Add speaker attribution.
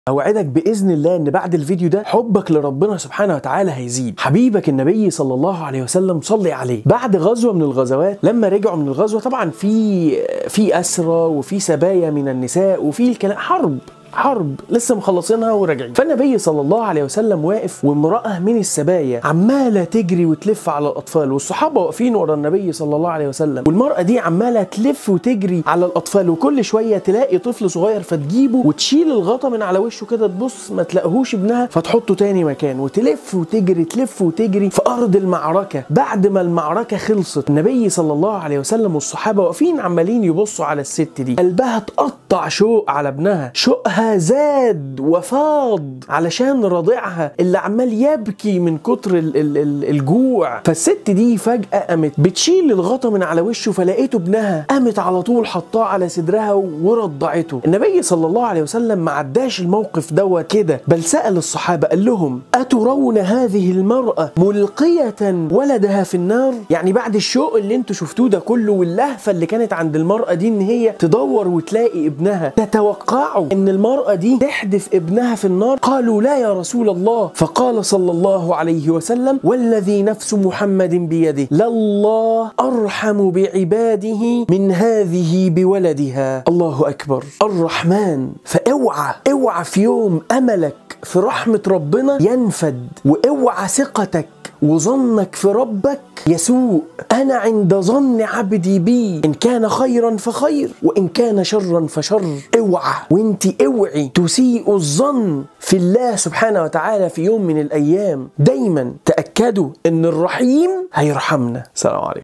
Speaker 1: اوعدك باذن الله ان بعد الفيديو ده حبك لربنا سبحانه وتعالى هيزيد حبيبك النبي صلى الله عليه وسلم صلي عليه بعد غزوه من الغزوات لما رجعوا من الغزوه طبعا في في اسرى وفي سبايا من النساء وفي الكلام حرب حرب لسه مخلصينها وراجعين فالنبي صلى الله عليه وسلم واقف وامراه من السبايا عماله تجري وتلف على الاطفال والصحابه واقفين ورا النبي صلى الله عليه وسلم والمراه دي عماله تلف وتجري على الاطفال وكل شويه تلاقي طفل صغير فتجيبه وتشيل الغطا من على وشه كده تبص ما تلاقيهوش ابنها فتحطه تاني مكان وتلف وتجري تلف وتجري في ارض المعركه بعد ما المعركه خلصت النبي صلى الله عليه وسلم والصحابه واقفين عمالين يبصوا على الست دي قلبها تقطع شوق على ابنها شوقها زاد وفاض علشان رضيعها اللي عمال يبكي من كتر ال ال ال الجوع فالست دي فجأة قامت بتشيل الغطا من على وشه فلقيته ابنها قامت على طول حطاه على صدرها ورضعته النبي صلى الله عليه وسلم ما عداش الموقف دوت كده بل سأل الصحابة قال لهم أترون هذه المرأة ملقية ولدها في النار يعني بعد الشوق اللي انتوا شفتوه ده كله واللهفة اللي كانت عند المرأة دي ان هي تدور وتلاقي ابنها تتوقعوا ان المرأة دي تحدف ابنها في النار قالوا لا يا رسول الله فقال صلى الله عليه وسلم والذي نفس محمد بيده لله أرحم بعباده من هذه بولدها الله أكبر الرحمن فاوعى اوعى في يوم أملك في رحمة ربنا ينفد واوعى ثقتك وظنك في ربك يسوء أنا عند ظن عبدي بي إن كان خيرا فخير وإن كان شرا فشر اوعى وانت اوعي تسيء الظن في الله سبحانه وتعالى في يوم من الأيام دايما تأكدوا أن الرحيم هيرحمنا سلام عليكم